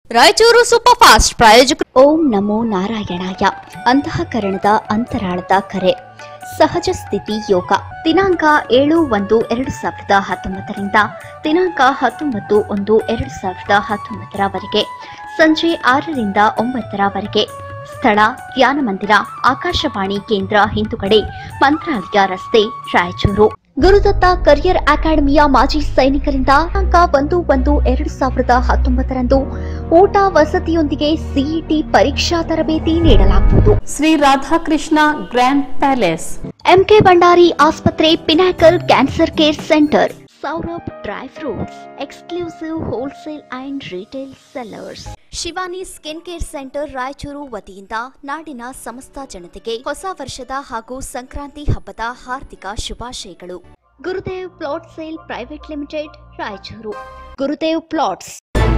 Raichur super fast ಪ್ರಾಯೋಜಕರು ಓಂ ನಮೋ ನಾರಾಯಣಾಯ ಅಂತಃಕರಣದ ಅಂತರಾಳದ ಕರೆ ಸಹಜ ಸ್ಥಿತಿ ಯೋಗ ದಿನಾಂಕ ಏಳು ಒಂದು ಎರಡು ಸಾವಿರದ ಹತ್ತೊಂಬತ್ತರಿಂದ ದಿನಾಂಕ ಹತ್ತೊಂಬತ್ತು ಒಂದು ಎರಡು ಸಾವಿರದ ಹತ್ತೊಂಬತ್ತರವರೆಗೆ ಸಂಜೆ ಆರರಿಂದ ಒಂಬತ್ತರವರೆಗೆ ಸ್ಥಳ ಧ್ಯಾನ ಮಂದಿರ ಆಕಾಶವಾಣಿ ಕೇಂದ್ರ ಹಿಂದುಗಡೆ ಮಂತ್ರಾಲಯ ರಸ್ತೆ ರಾಯಚೂರು ಗುರುದತ್ತ ಕರಿಯರ್ ಅಕಾಡೆಮಿಯ ಮಾಜಿ ಸೈನಿಕರಿಂದ ದಿನಾಂಕ ಒಂದು ಒಂದು ಎರಡು ಸಾವಿರದ ಹತ್ತೊಂಬತ್ತರಂದು ಊಟ ವಸತಿಯೊಂದಿಗೆ ಸಿಇಟಿ ಪರೀಕ್ಷಾ ತರಬೇತಿ ನೀಡಲಾಗುವುದು Shri Radhakrishna grand palace MK Bhandari ಆಸ್ಪತ್ರೆ pinnacle cancer care centre Saurabh dry fruits exclusive wholesale and retail sellers Shivani skin care centre Raichur ವತಿಯಿಂದ ನಾಡಿನ ಸಮಸ್ತ ಜನತೆಗೆ ಹೊಸ ವರ್ಷದ ಹಾಗೂ ಸಂಕ್ರಾಂತಿ ಹಬ್ಬದ ಹಾರ್ದಿಕ ಶುಭಾಶಯಗಳು Gurudev plot sale private limited Raichur Gurudev plots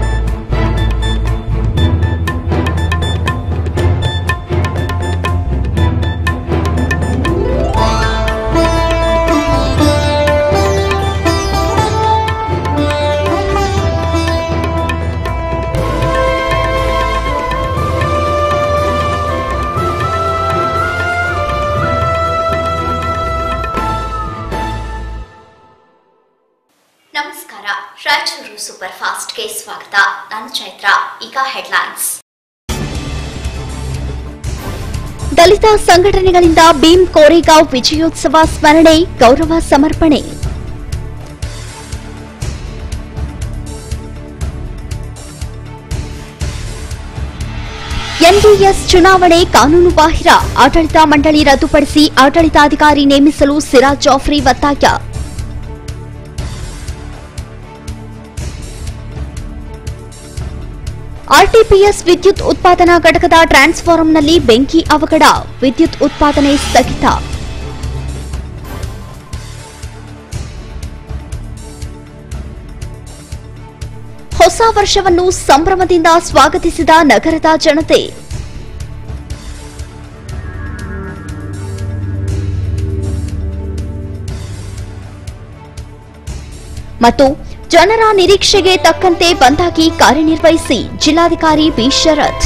ನಮಸ್ಕಾರ ರಾಯಚೂರು ಸೂಪರ್ ಫಾಸ್ಟ್ಗೆ ಸ್ವಾಗತ ನಾನು ಚೈತ್ರ ಈಗ ಹೆಡ್ಲೈನ್ಸ್ ದಲಿತ ಸಂಘಟನೆಗಳಿಂದ ಭೀಮ್ ಕೋರೆಗಾಂವ್ ವಿಜಯೋತ್ಸವ ಸ್ಮರಣೆ ಗೌರವ ಸಮರ್ಪಣೆ ಎನ್ಡಿಎಸ್ ಚುನಾವಣೆ ಕಾನೂನು ಬಾಹಿರ ಆಡಳಿತ ಮಂಡಳಿ ರದ್ದುಪಡಿಸಿ ಆಡಳಿತಾಧಿಕಾರಿ ನೇಮಿಸಲು ಸಿರಾಜ್ ಜಾಫ್ರಿ ಒತ್ತಾಯ ಆರ್ಟಿಪಿಎಸ್ ವಿದ್ಯುತ್ ಉತ್ಪಾದನಾ ಘಟಕದ ಟ್ರಾನ್ಸ್ಫಾರ್ಮರ್ನಲ್ಲಿ ಬೆಂಕಿ ಅವಘಡ ವಿದ್ಯುತ್ ಉತ್ಪಾದನೆ ಸ್ಥಗಿತ ಹೊಸ ವರ್ಷವನ್ನು ಸಂಭ್ರಮದಿಂದ ಸ್ವಾಗತಿಸಿದ ನಗರದ ಜನತೆ ಮತ್ತು ಜನರ ನಿರೀಕ್ಷೆಗೆ ತಕ್ಕಂತೆ ಬಂದಾಗಿ ಕಾರ್ಯನಿರ್ವಹಿಸಿ ಜಿಲ್ಲಾಧಿಕಾರಿ ಬಿ ಶರತ್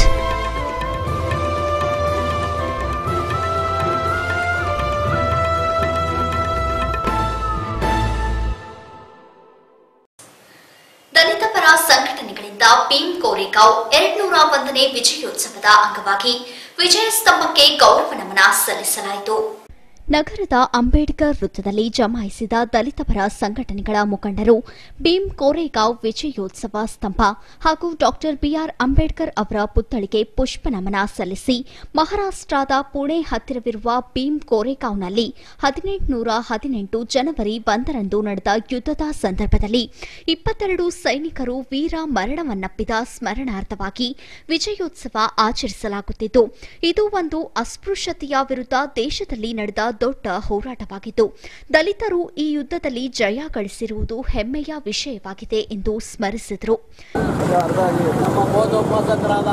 ದಲಿತ ಪರ ಸಂಘಟನೆಗಳಿಂದ ಭೀಮ್ ಕೋರೆಗಾಂವ್ ಎರಡ್ನೂರ ಒಂದನೇ ವಿಜಯೋತ್ಸವದ ಅಂಗವಾಗಿ ವಿಜಯ ಸ್ತಂಭಕ್ಕೆ ಗೌರವ ನಮನ ಸಲ್ಲಿಸಲಾಯಿತು ನಗರದ ಅಂಬೇಡ್ಕರ್ ವೃತ್ತದಲ್ಲಿ ಜಮಾಯಿಸಿದ ದಲಿತ ಪರ ಸಂಘಟನೆಗಳ ಮುಖಂಡರು ಭೀಮ್ ಕೋರೆಗಾಂವ್ ವಿಜಯೋತ್ಸವ ಸ್ತಂಭ ಹಾಗೂ ಡಾಕ್ಟರ್ ಬಿಆರ್ ಅಂಬೇಡ್ಕರ್ ಅವರ ಪುತ್ಥಳಿಗೆ ಪುಷ್ಪ ನಮನ ಸಲ್ಲಿಸಿ ಮಹಾರಾಷ್ಟ್ರದ ಪುಣೆ ಹತ್ತಿರವಿರುವ ಭೀಮ್ ಕೋರೆಗಾಂವ್ನಲ್ಲಿ ಹದಿನೆಂಟುನೂರ ಹದಿನೆಂಟು ಜನವರಿ ಒಂದರಂದು ನಡೆದ ಯುದ್ಧದ ಸಂದರ್ಭದಲ್ಲಿ ಇಪ್ಪತ್ತೆರಡು ಸೈನಿಕರು ವೀರ ಮರಣವನ್ನಪ್ಪಿದ ಸ್ಮರಣಾರ್ಥವಾಗಿ ವಿಜಯೋತ್ಸವ ಆಚರಿಸಲಾಗುತ್ತಿದ್ದು ಇದು ಒಂದು ಅಸ್ಪೃಶ್ಯತೆಯ ವಿರುದ್ಧ ದೇಶದಲ್ಲಿ ನಡೆದ ದೊಡ್ಡ ಹೋರಾಟವಾಗಿದ್ದು ದಲಿತರು ಈ ಯುದ್ಧದಲ್ಲಿ ಜಯ ಗಳಿಸಿರುವುದು ಹೆಮ್ಮೆಯ ವಿಷಯವಾಗಿದೆ ಎಂದು ಸ್ಮರಿಸಿದರು ನಮ್ಮ ಬೋಧೋಪೋಷಕರಾದ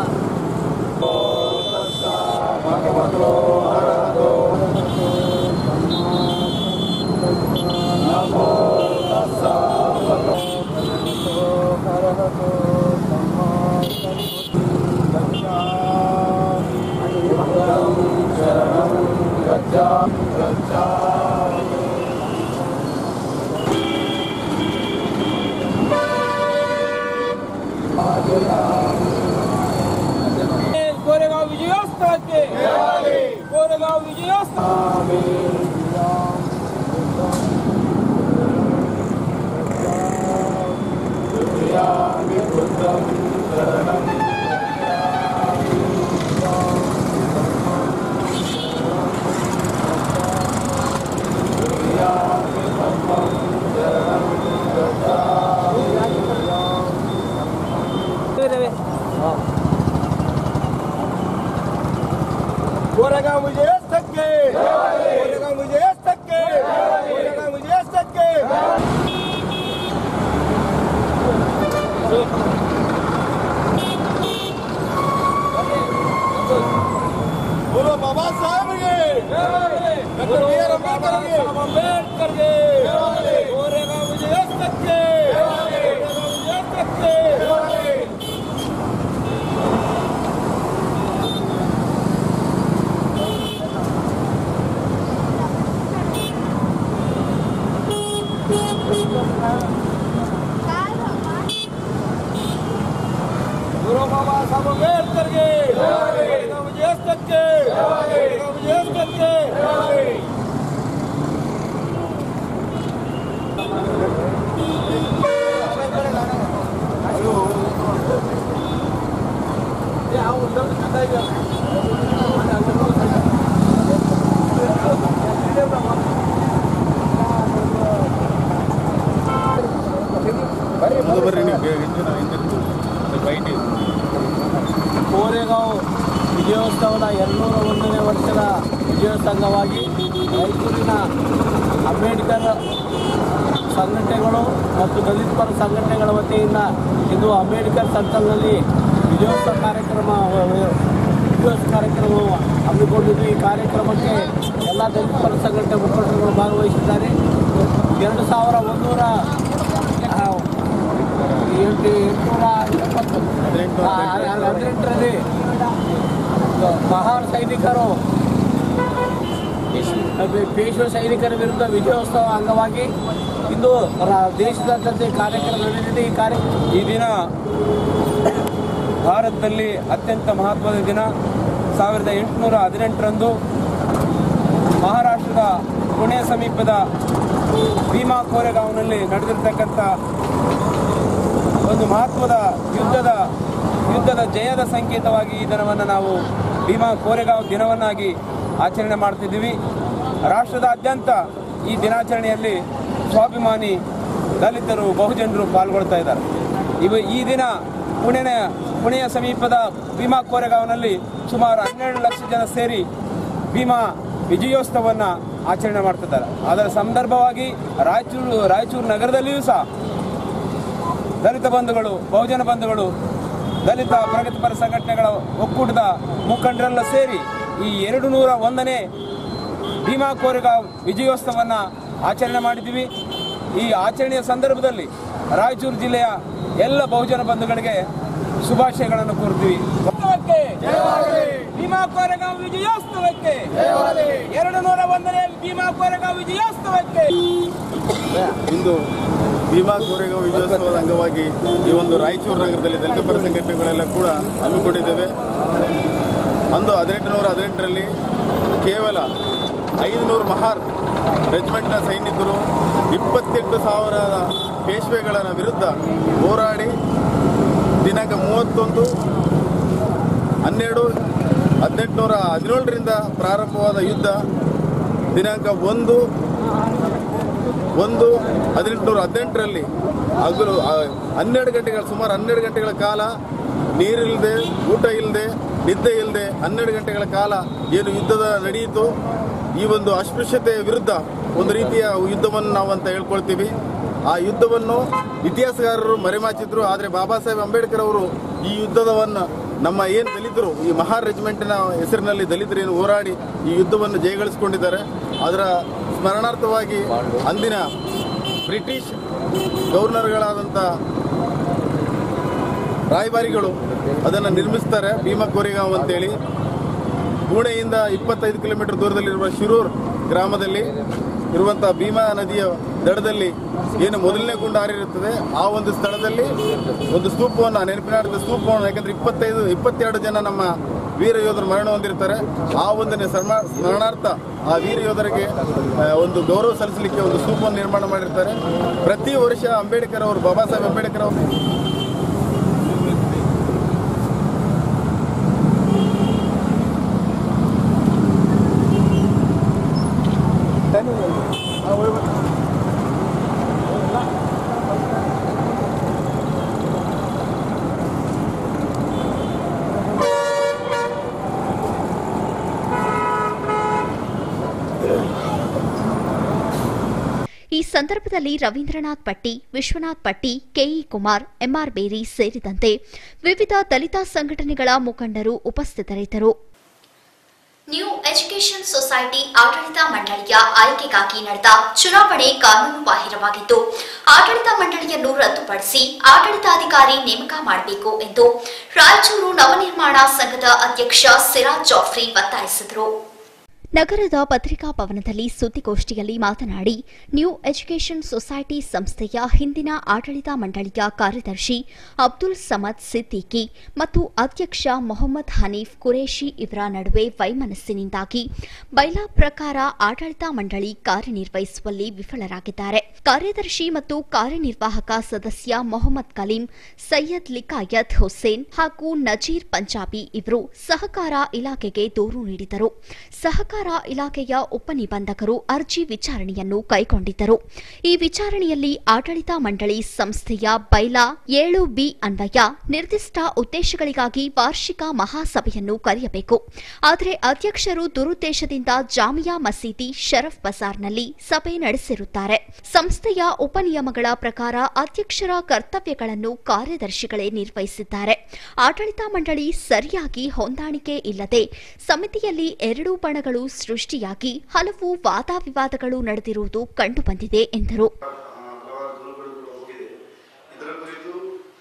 ಕೋರೆಗಾಂವ್ ವಿಜಯೋತ್ಸವಕ್ಕೆ ಕೋರೆಗಾಂವ್ ವಿಜಯೋತ್ಸವ ಕೋರೆಗಾಂವ್ ವಿಜಯೋತ್ಸವಕ್ಕೆ ಕೋರೆಗಾಂವ್ ವಿಜಯೋತ್ಸವಕ್ಕೆ ಕೋರೆಗಾಂವ್ ವಿಜಯೋತ್ಸವಕ್ಕೆ बोलो बाबा साहब के डॉक्टर बी आर अम्बेडकर के कोरेगांव विजयोत्सव के कोरेगांव विजयोत्सव के ಗುರು ಬಾಬಾ ಸಾಹೇಬ್ ಅಂಬೇಡ್ಕರ್ಗೆ ಗೋರೆಗಾಂವ್ ವಿಜಯೋತ್ಸವಕ್ಕೆ ಗೋರೆಗಾಂವ್ ವಿಜಯೋತ್ಸವಕ್ಕೆ ಮುಂದೆ ಬರ್ರಿ ನೀವು ಹಿಂದೆ ಹಿಂದೆ ಸ್ವಲ್ಪ height ಇದೆ. ಕೋರೆಗಾಂವ್ ವಿಜಯೋತ್ಸವದ ಎರಡುನೂರ ಒಂದನೇ ವರ್ಷದ ವಿಜಯೋತ್ಸವ ಅಂಗವಾಗಿ ಮೈಸೂರಿನ ಅಂಬೇಡ್ಕರ್ ಸಂಘಟನೆಗಳು ಮತ್ತು ದಲಿತ ಪರ ಸಂಘಟನೆಗಳ ವತಿಯಿಂದ ಇಂದು ಅಂಬೇಡ್ಕರ್ ಸರ್ಕಲ್ನಲ್ಲಿ ವಿಜಯೋತ್ಸವ ಕಾರ್ಯಕ್ರಮ ವಿಜಯೋತ್ಸವ ಕಾರ್ಯಕ್ರಮ ಹಮ್ಮಿಕೊಂಡಿದ್ದು ಈ ಕಾರ್ಯಕ್ರಮಕ್ಕೆ ಎಲ್ಲ ದಲಿತ ಪರ ಸಂಘಟನೆ ಮುಖಂಡರುಗಳು ಭಾಗವಹಿಸಿದ್ದಾರೆ ಎರಡು ಸಾವಿರ ಒಂದೂರ ಆ, ಎಂಟು ಎಂಟುನೂರ ಎಪ್ಪತ್ತು ಆ, ಹದಿನೆಂಟರಲ್ಲಿ ಮಹಾನ್ ಸೈನಿಕರು ಪೇಶ್ವ ಸೈನಿಕರ ವಿರುದ್ಧ ವಿಜಯೋತ್ಸವ ಅಂಗವಾಗಿ ಇಂದು ರ- ದೇಶದಾದ್ಯಂತ ಈ ಕಾರ್ಯಕ್ರಮ ನಡೆದಿದೆ ಈ ಕಾರ್ಯ ಈ ದಿನ ಭಾರತದಲ್ಲಿ ಅತ್ಯಂತ ಮಹತ್ವದ ದಿನ ಸಾವಿರದ ಎಂಟುನೂರ ಹದಿನೆಂಟರಂದು ಮಹಾರಾಷ್ಟ್ರದ ಪುಣೆ ಸಮೀಪದ ಭೀಮಾ ಕೋರೆಗಾಂವ್ನಲ್ಲಿ ನಡೆದಿರ್ತಕ್ಕಂಥ ಒಂದು ಮಹತ್ವದ ಯುದ್ಧದ ಯುದ್ಧದ ಜಯದ ಸಂಕೇತವಾಗಿ ಈ ದಿನವನ್ನು ನಾವು ಭೀಮಾ ಕೋರೆಗಾಂವ್ ದಿನವನ್ನಾಗಿ ಆಚರಣೆ ಮಾಡ್ತಿದ್ದೀವಿ ರಾಷ್ಟ್ರದಾದ್ಯಂತ ಈ ದಿನಾಚರಣೆಯಲ್ಲಿ ಸ್ವಾಭಿಮಾನಿ ದಲಿತರು ಬಹುಜನರು ಪಾಲ್ಗೊಳ್ತಾ ಇದ್ದಾರೆ ಇವ ಈ ದಿನ ಪುಣೆನ ಪುಣೆಯ ಸಮೀಪದ ಭೀಮಾ ಕೋರೆಗಾಂವ್ನಲ್ಲಿ ಸುಮಾರು ಹನ್ನೆರಡು ಲಕ್ಷ ಜನ ಸೇರಿ ಭೀಮಾ ವಿಜಯೋತ್ಸವವನ್ನು ಆಚರಣೆ ಮಾಡ್ತಿದ್ದಾರೆ ಅದರ ಸಂದರ್ಭವಾಗಿ ರಾಯಚೂರು ರಾಯಚೂರು ನಗರದಲ್ಲಿಯೂ ಸಹ ದಲಿತ ಬಂಧುಗಳು ಬಹುಜನ ಬಂಧುಗಳು ದಲಿತ ಪ್ರಗತಿಪರ ಸಂಘಟನೆಗಳ ಒಕ್ಕೂಟದ ಮುಖಂಡರೆಲ್ಲ ಸೇರಿ ಈ ಎರಡು ನೂರ ಒಂದನೇ ಭೀಮಾ ಕೋರೆಗಾಂವ್ ವಿಜಯೋತ್ಸವವನ್ನು ಆಚರಣೆ ಮಾಡಿದ್ದೀವಿ ಈ ಆಚರಣೆಯ ಸಂದರ್ಭದಲ್ಲಿ ರಾಯಚೂರು ಜಿಲ್ಲೆಯ ಎಲ್ಲ ಬಹುಜನ ಬಂಧುಗಳಿಗೆ ಶುಭಾಶಯಗಳನ್ನು ಕೋರ್ತೀವಿ ಭೀಮಾ ಕೋರೆಗಾಂವ್ ವಿಜಯೋತ್ಸವಕ್ಕೆ ಎರಡು ನೂರ ಒಂದನೇ ಭೀಮಾ ಕೋರೆಗಾಂವ್ ವಿಜಯೋತ್ಸವಕ್ಕೆ ಇಂದು ಭೀಮಾ ಕೋರೆಗಾಂವ್ ವಿಜಯೋತ್ಸವದ ಅಂಗವಾಗಿ ಈ ಒಂದು ರಾಯಚೂರು ನಗರದಲ್ಲಿ ದಲಿತ ಪರ ಸಂಘಟನೆಗಳೆಲ್ಲ ಕೂಡ ಹಮ್ಮಿಕೊಂಡಿದ್ದೇವೆ ಅಂದು ಹದಿನೆಂಟು ನೂರ ಹದಿನೆಂಟರಲ್ಲಿ ಕೇವಲ ಐದುನೂರು ಮಹಾರ್ ರೆಜಿಮೆಂಟ್ನ ಸೈನಿಕರು ಇಪ್ಪತ್ತೆಂಟು ಸಾವಿರದ ಪೇಶ್ವೆಗಳ ವಿರುದ್ಧ ಹೋರಾಡಿ ದಿನಾಂಕ ಮೂವತ್ತೊಂದು ಹನ್ನೆರಡು ಹದಿನೆಂಟುನೂರ ಹದಿನೇಳರಿಂದ ಪ್ರಾರಂಭವಾದ ಯುದ್ಧ ದಿನಾಂಕ ಒಂದು ಒಂದು ಹದಿನೆಂಟುನೂರ ಹದಿನೆಂಟರಲ್ಲಿ ಹಗಲು ಆ, ಹನ್ನೆರಡು ಗಂಟೆಗಳ ಸುಮಾರು ಹನ್ನೆರಡು ಗಂಟೆಗಳ ಕಾಲ ನೀರಿಲ್ಲದೆ ಊಟ ಇಲ್ಲದೆ ನಿದ್ದೆ ಇಲ್ಲದೆ ಹನ್ನೆರಡು ಗಂಟೆಗಳ ಕಾಲ ಏನು ಯುದ್ಧದ ನಡೆಯಿತು ಈ ಒಂದು ಅಸ್ಪೃಶ್ಯತೆಯ ವಿರುದ್ಧ ಒಂದು ರೀತಿಯ ಯುದ್ಧವನ್ನು ನಾವು ಅಂತ ಹೇಳ್ಕೊಳ್ತೀವಿ ಆ ಯುದ್ಧವನ್ನು ಇತಿಹಾಸಗಾರರು ಮರೆಮಾಚಿದ್ರು ಆದರೆ ಬಾಬಾ ಸಾಹೇಬ್ ಅಂಬೇಡ್ಕರ್ ಅವರು ಈ ಯುದ್ಧದವನ್ನು ನಮ್ಮ ಏನು ದಲಿತರು ಈ ಮಹಾರ್ ರೆಜಿಮೆಂಟಿನ ಹೆಸರಿನಲ್ಲಿ ದಲಿತರು ಏನು ಹೋರಾಡಿ ಈ ಯುದ್ಧವನ್ನು ಜಯಗಳಿಸಿಕೊಂಡಿದ್ದಾರೆ ಅದರ ಸ್ಮರಣಾರ್ಥವಾಗಿ ಅಂದಿನ ಬ್ರಿಟಿಷ್ ಗವರ್ನರ್ಗಳಾದಂಥ ರಾಯಭಾರಿಗಳು ಅದನ್ನು ನಿರ್ಮಿಸ್ತಾರೆ ಭೀಮಾ ಕೋರೆಗಾಂವ್ ಅಂತೇಳಿ ಪುಣೆಯಿಂದ ಇಪ್ಪತ್ತೈದು ಕಿಲೋಮೀಟರ್ ದೂರದಲ್ಲಿರುವ ಶಿರೂರ್ ಗ್ರಾಮದಲ್ಲಿ ಇರುವಂಥ ಭೀಮಾ ನದಿಯ ದಡದಲ್ಲಿ ಏನು ಮೊದಲನೇ ಗುಂಡು ಹಾರಿರುತ್ತದೆ ಆ ಒಂದು ಸ್ಥಳದಲ್ಲಿ ಒಂದು ಸ್ತೂಪವನ್ನು ನೆನಪಿನಾಟದ ಸ್ತೂಪವನ್ನು ಯಾಕಂದ್ರೆ ಇಪ್ಪತ್ತೈದು ಇಪ್ಪತ್ತೆರಡು ಜನ ನಮ್ಮ ವೀರ ಯೋಧರು ಮರಣ ಹೊಂದಿರ್ತಾರೆ ಆ ಒಂದನೇ ಸ್ಮರಣ ಸ್ಮರಣಾರ್ಥ ಆ ವೀರ ಯೋಧರಿಗೆ ಆ, ಒಂದು ಗೌರವ ಸಲ್ಲಿಸಲಿಕ್ಕೆ ಒಂದು ಸ್ತೂಪವನ್ನು ನಿರ್ಮಾಣ ಮಾಡಿರ್ತಾರೆ ಪ್ರತಿ ವರ್ಷ ಅಂಬೇಡ್ಕರ್ ಅವರು ಬಾಬಾ ಸಾಹೇಬ್ ಅಂಬೇಡ್ಕರ್ ಅವರು ಈ ಸಂದರ್ಭದಲ್ಲಿ ರವೀಂದ್ರನಾಥ್ ಪಟ್ಟಿ ವಿಶ್ವನಾಥ್ ಪಟ್ಟಿ ಕೆಇ ಕುಮಾರ್ ಎಂಆರ್ ಬೇರಿ ಸೇರಿದಂತೆ ವಿವಿಧ ದಲಿತ ಸಂಘಟನೆಗಳ ಮುಖಂಡರು ಉಪಸ್ಥಿತರಿದ್ದರು ನ್ಯೂ ಎಜುಕೇಷನ್ ಸೊಸೈಟಿ ಆಡಳಿತ ಮಂಡಳಿಯ ಆಯ್ಕೆಗಾಗಿ ನಡೆದ ಚುನಾವಣೆ ಕಾನೂನು ಬಾಹಿರವಾಗಿದ್ದು ಆಡಳಿತ ಮಂಡಳಿಯನ್ನು ರದ್ದುಪಡಿಸಿ ಆಡಳಿತಾಧಿಕಾರಿ ನೇಮಕ ಮಾಡಬೇಕು ಎಂದು ರಾಯಚೂರು ನವನಿರ್ಮಾಣ ಸಂಘದ ಅಧ್ಯಕ್ಷ ಸಿರಾಜ್ ಜಾಫ್ರಿ ಒತ್ತಾಯಿಸಿದರು ನಗರದ ಪತ್ರಿಕಾ ಭವನದಲ್ಲಿ ಸುದ್ದಿಗೋಷ್ಠಿಯಲ್ಲಿ ಮಾತನಾಡಿ ನ್ಯೂ ಎಜುಕೇಷನ್ ಸೊಸೈಟಿ ಸಂಸ್ಥೆಯ ಹಿಂದಿನ ಆಡಳಿತ ಮಂಡಳಿಯ ಕಾರ್ಯದರ್ಶಿ ಅಬ್ದುಲ್ ಸಮದ್ ಸಿದ್ದಿಕಿ ಮತ್ತು ಅಧ್ಯಕ್ಷ ಮೊಹಮ್ಮದ್ ಹನೀಫ್ ಕುರೇಶಿ ಇವರ ನಡುವೆ ವೈಮನಸ್ಸಿನಿಂದಾಗಿ ಬೈಲಾ ಪ್ರಕಾರ ಆಡಳಿತ ಮಂಡಳಿ ಕಾರ್ಯನಿರ್ವಹಿಸುವಲ್ಲಿ ವಿಫಲರಾಗಿದ್ದಾರೆ ಕಾರ್ಯದರ್ಶಿ ಮತ್ತು ಕಾರ್ಯನಿರ್ವಾಹಕ ಸದಸ್ಯ ಮೊಹಮ್ಮದ್ ಕಲೀಂ ಸೈಯದ್ ಲಿಕಾಯತ್ ಹುಸೇನ್ ಹಾಗೂ ನಜೀರ್ ಪಂಜಾಬಿ ಇವರು ಸಹಕಾರ ಇಲಾಖೆಗೆ ದೂರು ನೀಡಿದರು ಸಹಕಾರ ಇಲಾಖೆಯ ಉಪನಿಬಂಧಕರು ಅರ್ಜಿ ವಿಚಾರಣೆಯನ್ನು ಕೈಗೊಂಡಿದ್ದರು ಈ ವಿಚಾರಣೆಯಲ್ಲಿ ಆಡಳಿತ ಮಂಡಳಿ ಸಂಸ್ಥೆಯ ಬೈಲಾ ಏಳು ಬಿ ಅನ್ವಯ ನಿರ್ದಿಷ್ಟ ಉದ್ದೇಶಗಳಿಗಾಗಿ ವಾರ್ಷಿಕ ಮಹಾಸಭೆಯನ್ನು ಕರೆಯಬೇಕು ಆದರೆ ಅಧ್ಯಕ್ಷರು ದುರುದ್ದೇಶದಿಂದ ಜಾಮಿಯಾ ಮಸೀದಿ ಶರಫ್ ಬಜಾರ್ನಲ್ಲಿ ಸಭೆ ನಡೆಸಿರುತ್ತಾರೆ ಸಂಸ್ಥೆಯ ಉಪನಿಯಮಗಳ ಪ್ರಕಾರ ಅಧ್ಯಕ್ಷರ ಕರ್ತವ್ಯಗಳನ್ನು ಕಾರ್ಯದರ್ಶಿಗಳೇ ನಿರ್ವಹಿಸಿದ್ದಾರೆ ಆಡಳಿತ ಮಂಡಳಿ ಸರಿಯಾಗಿ ಹೊಂದಾಣಿಕೆ ಇಲ್ಲದೆ ಸಮಿತಿಯಲ್ಲಿ ಎರಡೂ ಬಣಗಳು ಸೃಷ್ಟಿಯಾಗಿ ಹಲವು ವಾದಾವಿವಾದಗಳು ನಡೆದಿರುವುದು ಕಂಡುಬಂದಿದೆ ಎಂದರು ಹಲವಾರು ದೂರುಗಳು ಹೋಗಿದೆ ಇದರ ಕುರಿತು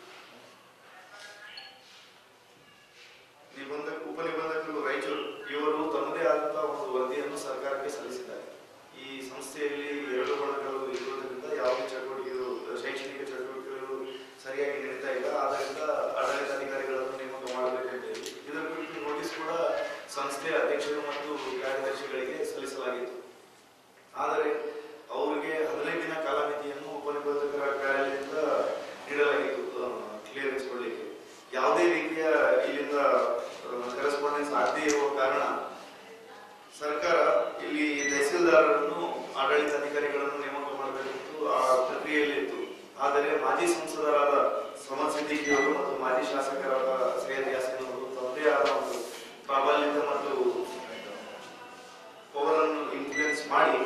ನಿಬಂಧ ಉಪನಿಬಂಧಕರು ರಾಯಚೂರು ಇವರು ತಮ್ಮದೇ ಆದಂತಹ ಒಂದು ವರದಿಯನ್ನು ಸರ್ಕಾರಕ್ಕೆ ಸಲ್ಲಿಸಿದ್ದಾರೆ ಈ ಸಂಸ್ಥೆಯಲ್ಲಿ ಎರಡು ಬಣಗಳು ಇರುವುದರಿಂದ ಯಾವುದೇ ಚಟುವಟಿಕೆಗಳು ಶೈಕ್ಷಣಿಕ ಚಟುವಟಿಕೆಗಳು ಸರಿಯಾಗಿ ನಡೀತಾ ಇಲ್ಲ ಆದ್ದರಿಂದ ಆಡಳಿತಾಧಿಕಾರಿಗಳನ್ನು ನೇಮಕ ಮಾಡಬೇಕಂತ ಹೇಳಿ ಇದರ ಕುರಿತು ನೋಟಿಸ್ ಕೂಡ ಸಂಸ್ಥೆಯ ಅಧ್ಯಕ್ಷರು ಮತ್ತು ಕಾರ್ಯದರ್ಶಿಗಳಿಗೆ ಸಲ್ಲಿಸಲಾಗಿತ್ತು ಆದರೆ ಅವರಿಗೆ ಹದಿನೈದು ದಿನ ಕಾಲಮಿತಿಯನ್ನು ಉಪನಿಬಂಧಕರ ಕಾರ್ಯಾಲಯದಿಂದ ನೀಡಲಾಗಿತ್ತು ಕ್ಲಿಯರೆನ್ಸ್ ಕೊಡಲಿಕ್ಕೆ ಯಾವುದೇ ರೀತಿಯ ಇಲ್ಲಿಂದ ಕರೆಸ್ಪಾಂಡೆನ್ಸ್ ಆಗದೇ ಇರುವ ಕಾರಣ ಸರ್ಕಾರ ಇಲ್ಲಿ ತಹಸೀಲ್ದಾರರನ್ನು ಆಡಳಿತಾಧಿಕಾರಿಗಳನ್ನು ನೇಮಕ ಮಾಡಬೇಕಿತ್ತು ಆ ಪ್ರಕ್ರಿಯೆಯಲ್ಲಿತ್ತು ಆದರೆ ಮಾಜಿ ಸಂಸದರಾದ ಸಮದ್ ಸಿದ್ದಿಕಿಯವರು ಮತ್ತು ಮಾಜಿ ಶಾಸಕರಾದ ಸೈಯದ್ ಯಾಸಿನ್ ಅವರು ತಮ್ಮದೇ ಆದ ಒಂದು ಪ್ರಾಬಲ್ಯತೆ ಮತ್ತು ಪವರ್ ಅನ್ನು ಇನ್ಫ್ಲುಯೆನ್ಸ್ ಮಾಡಿ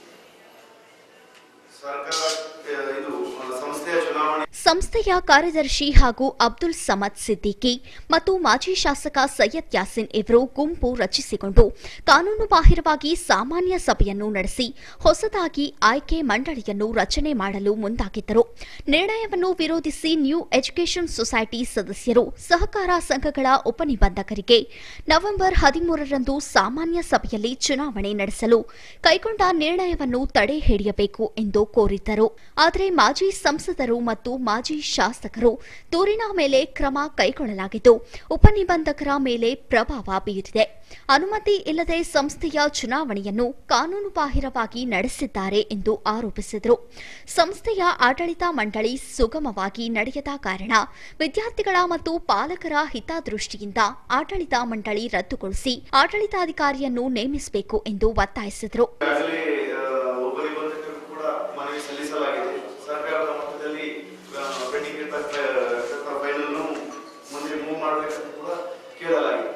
ಸರ್ಕಾರ ಆ, ಇದು ಆ, ಸಂಸ್ಥೆಯ ಚುನಾವಣೆ ಸಂಸ್ಥೆಯ ಕಾರ್ಯದರ್ಶಿ ಹಾಗೂ ಅಬ್ದುಲ್ ಸಮದ್ ಸಿದ್ದಿಕಿ ಮತ್ತು ಮಾಜಿ ಶಾಸಕ ಸೈಯದ್ ಯಾಸಿನ್ ಇವರು ಗುಂಪು ರಚಿಸಿಕೊಂಡು ಕಾನೂನುಬಾಹಿರವಾಗಿ ಸಾಮಾನ್ಯ ಸಭೆಯನ್ನು ನಡೆಸಿ ಹೊಸದಾಗಿ ಆಯ್ಕೆ ಮಂಡಳಿಯನ್ನು ರಚನೆ ಮಾಡಲು ಮುಂದಾಗಿದ್ದರು ನಿರ್ಣಯವನ್ನು ವಿರೋಧಿಸಿ ನ್ಯೂ ಎಜುಕೇಷನ್ ಸೊಸೈಟಿ ಸದಸ್ಯರು ಸಹಕಾರ ಸಂಘಗಳ ಉಪನಿಬಂಧಕರಿಗೆ ನವೆಂಬರ್ ಹದಿಮೂರರಂದು ಸಾಮಾನ್ಯ ಸಭೆಯಲ್ಲಿ ಚುನಾವಣೆ ನಡೆಸಲು ಕೈಗೊಂಡ ನಿರ್ಣಯವನ್ನು ತಡೆ ಹಿಡಿಯಬೇಕು ಎಂದು ಕೋರಿದ್ದರು ಆದರೆ ಮಾಜಿ ಸಂಸದರು ಮತ್ತು ಮಾಜಿ ಶಾಸಕರು ದೂರಿನ ಮೇಲೆ ಕ್ರಮ ಕೈಗೊಳ್ಳಲಾಗಿದ್ದು ಉಪನಿಬಂಧಕರ ಮೇಲೆ ಪ್ರಭಾವ ಬೀರಿದೆ ಅನುಮತಿ ಇಲ್ಲದೆ ಸಂಸ್ಥೆಯ ಚುನಾವಣೆಯನ್ನು ಕಾನೂನುಬಾಹಿರವಾಗಿ ನಡೆಸಿದ್ದಾರೆ ಎಂದು ಆರೋಪಿಸಿದರು ಸಂಸ್ಥೆಯ ಆಡಳಿತ ಮಂಡಳಿ ಸುಗಮವಾಗಿ ನಡೆಯದ ಕಾರಣ ವಿದ್ಯಾರ್ಥಿಗಳ ಮತ್ತು ಪಾಲಕರ ಹಿತದೃಷ್ಟಿಯಿಂದ ಆಡಳಿತ ಮಂಡಳಿ ರದ್ದುಗೊಳಿಸಿ ಆಡಳಿತಾಧಿಕಾರಿಯನ್ನು ನೇಮಿಸಬೇಕು ಎಂದು ಒತ್ತಾಯಿಸಿದರು ಈಗಾಗಲೇ ಆ, ಉಪನಿಬಂಧಕರು ಕೂಡ ಮನವಿ ಸಲ್ಲಿಸಲಾಗಿದೆ ಸರ್ಕಾರದ ಮಟ್ಟದಲ್ಲಿ ಪೆಂಡಿಂಗ್ ಇರ್ತಕ್ಕ ಫೈಲ್ ಅನ್ನು ಮುಂದೆ ಮೂವ್ ಮಾಡಬೇಕಂತ ಕೂಡ ಕೇಳಲಾಗಿದೆ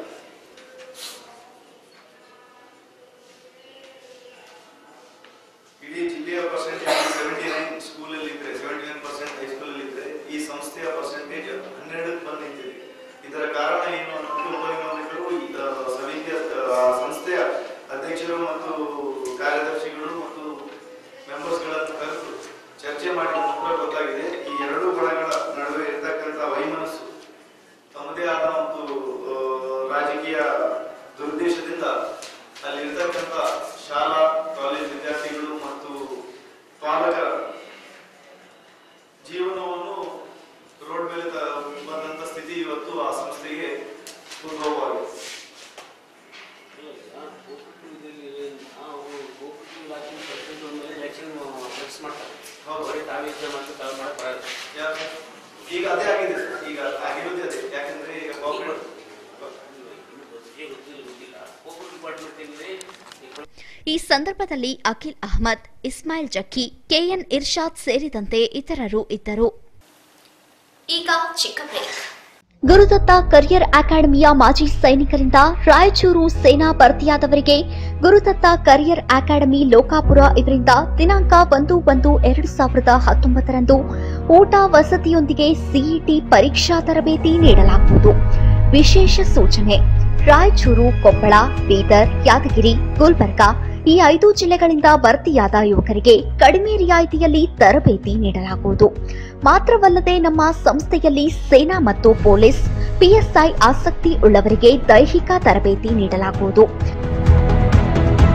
ಇಡೀ ಜಿಲ್ಲೆಯ ಪರ್ಸೆಂಟೇಜ್ ಸೆವೆಂಟಿ ನೈನ್ ಸ್ಕೂಲಲ್ಲಿ ಇದ್ರೆ ಸೆವೆಂಟಿ ನೈನ್ ಪರ್ಸೆಂಟ್ ಹೈಸ್ಕೂಲಲ್ಲಿ ಇದ್ರೆ ಈ ಸಂಸ್ಥೆಯ ಪರ್ಸೆಂಟೇಜ್ ಹನ್ನೆರಡಕ್ಕೆ ಬಂದು ನಿಂತಿದೆ ಇದರ ಕಾರಣ ಏನು ಅನ್ನೋದು ಉಪನಿಬಂಧಕರು ಈ, ಆ, ಸಮಿತಿಯ ಆ, ಸಂಸ್ಥೆಯ ಅಧ್ಯಕ್ಷರು ಮತ್ತು ಕಾರ್ಯದರ್ಶಿಗಳು ಮತ್ತು ಮೆಂಬರ್ಸ್ಗಳನ್ನು ಕರೆದು ಚರ್ಚೆ ಮಾಡಿದ ನಂತರ ಗೊತ್ತಾಗಿದೆ ಈ ಎರಡು ಬಣಗಳ ನಡುವೆ ಇರ್ತಕ್ಕಂಥ ವೈಮನಸ್ಸು ತಮ್ಮದೇ ಆದ ಒಂದು ಆ, ರಾಜಕೀಯ ದುರುದ್ದೇಶದಿಂದ ಅಲ್ಲಿರ್ತಕ್ಕಂಥ ಶಾಲಾ ಕಾಲೇಜ್ ವಿದ್ಯಾರ್ಥಿಗಳು ಮತ್ತು ಪಾಲಕರ ಜೀವನವನ್ನು ರೋಡ್ ಮೇಲೆ ತ- ಬಂದಂತ ಸ್ಥಿತಿ ಇವತ್ತು ಆ ಸಂಸ್ಥೆಗೆ ಉದ್ಭವವಾಗಿದೆ ಯಾಕೆ? ಈಗ ಅದೇ ಆಗಿದೆ ಸರ್. ಈಗ ಆಗಿರೋದೇ ಅದೇ ಯಾಕಂದ್ರೆ ಈಗ corporate- ಈ ಸಂದರ್ಭದಲ್ಲಿ ಅಖಿಲ್ ಅಹ್ಮದ್ ಇಸ್ಮಾಯಿಲ್ ಜಕ್ಕಿ ಕೆಎನ್ ಇರ್ಷಾದ್ ಸೇರಿದಂತೆ ಇತರರು ಇದ್ದರು ಈಗ ಚಿಕ್ಕ ಬ್ರೇಕ್ ಗುರುದತ್ತ ಕರಿಯರ್ ಅಕಾಡೆಮಿಯ ಮಾಜಿ ಸೈನಿಕರಿಂದ ರಾಯಚೂರು ಸೇನಾ ಭರ್ತಿಯಾದವರಿಗೆ ಗುರುದತ್ತ ಕರಿಯರ್ ಅಕಾಡೆಮಿ ಲೋಕಾಪುರ ಇವರಿಂದ ದಿನಾಂಕ ಒಂದು ಒಂದು ಎರಡು ಸಾವಿರದ ಹತ್ತೊಂಬತ್ತರಂದು ಊಟ ವಸತಿಯೊಂದಿಗೆ ಸಿಇಟಿ ಪರೀಕ್ಷಾ ತರಬೇತಿ ನೀಡಲಾಗುವುದು ವಿಶೇಷ ಸೂಚನೆ ರಾಯಚೂರು ಕೊಪ್ಪಳ ಬೀದರ್ ಯಾದಗಿರಿ ಗುಲ್ಬರ್ಗಾ ಈ ಐದು ಜಿಲ್ಲೆಗಳಿಂದ ಭರ್ತಿಯಾದ ಯುವಕರಿಗೆ ಕಡಿಮೆ ರಿಯಾಯಿತಿಯಲ್ಲಿ ತರಬೇತಿ ನೀಡಲಾಗುವುದು ಮಾತ್ರವಲ್ಲದೆ ನಮ್ಮ ಸಂಸ್ಥೆಯಲ್ಲಿ ಸೇನಾ ಮತ್ತು ಪೊಲೀಸ್ ಪಿಎಸ್ಐ ಆಸಕ್ತಿ ಉಳ್ಳವರಿಗೆ ದೈಹಿಕ ತರಬೇತಿ ನೀಡಲಾಗುವುದು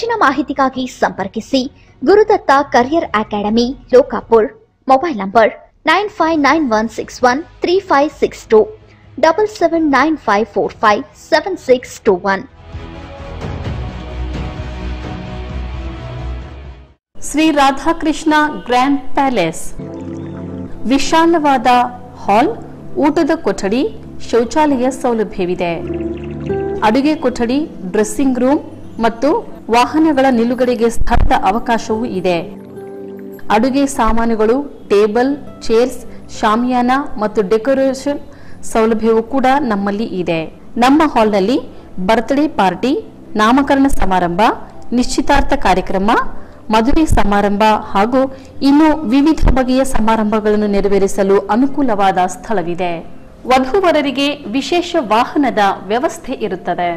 ಹೆಚ್ಚಿನ ಮಾಹಿತಿಗಾಗಿ ಸಂಪರ್ಕಿಸಿ Gurudatta career academy Lokapur mobile number nine five nine one six one three five six two double seven nine five four five seven six two one Shri Radhakrishna grand palace ವಿಶಾಲವಾದ ಹಾಲ್ ಊಟದ ಕೊಠಡಿ ಶೌಚಾಲಯ ಸೌಲಭ್ಯವಿದೆ ಅಡುಗೆ ಕೊಠಡಿ ಡ್ರೆಸ್ಸಿಂಗ್ ರೂಮ್ ಮತ್ತು ವಾಹನಗಳ ನಿಲುಗಡೆಗೆ ಸ್ಥಳದ ಅವಕಾಶವೂ ಇದೆ ಅಡುಗೆ ಸಾಮಾನುಗಳು ಟೇಬಲ್ ಚೇರ್ಸ್ ಶಾಮಿಯಾನ ಮತ್ತು ಡೆಕೋರೇಷನ್ ಸೌಲಭ್ಯವೂ ಕೂಡ ನಮ್ಮಲ್ಲಿ ಇದೆ ನಮ್ಮ ಹಾಲ್ನಲ್ಲಿ ಬರ್ತ್ಡೇ ಪಾರ್ಟಿ ನಾಮಕರಣ ಸಮಾರಂಭ ನಿಶ್ಚಿತಾರ್ಥ ಕಾರ್ಯಕ್ರಮ ಮದುವೆ ಸಮಾರಂಭ ಹಾಗೂ ಇನ್ನು ವಿವಿಧ ಬಗೆಯ ಸಮಾರಂಭಗಳನ್ನು ನೆರವೇರಿಸಲು ಅನುಕೂಲವಾದ ಸ್ಥಳವಿದೆ ವಧುವರರಿಗೆ ವಿಶೇಷ ವಾಹನದ ವ್ಯವಸ್ಥೆ ಇರುತ್ತದೆ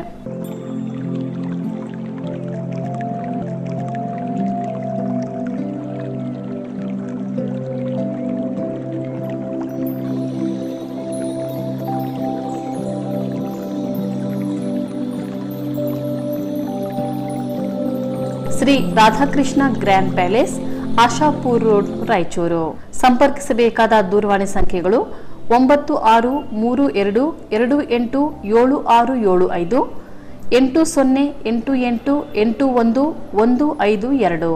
Shri Radhakrishna grand palace Ashapur road Raichur ಸಂಪರ್ಕಿಸಬೇಕಾದ ದೂರವಾಣಿ ಸಂಖ್ಯೆಗಳು ಒಂಬತ್ತು ಆರು ಮೂರು ಎರಡು ಎರಡು ಎಂಟು ಏಳು ಆರು ಏಳು ಐದು ಎಂಟು ಸೊನ್ನೆ ಎಂಟು ಎಂಟು ಎಂಟು ಒಂದು ಒಂದು ಐದು ಎರಡು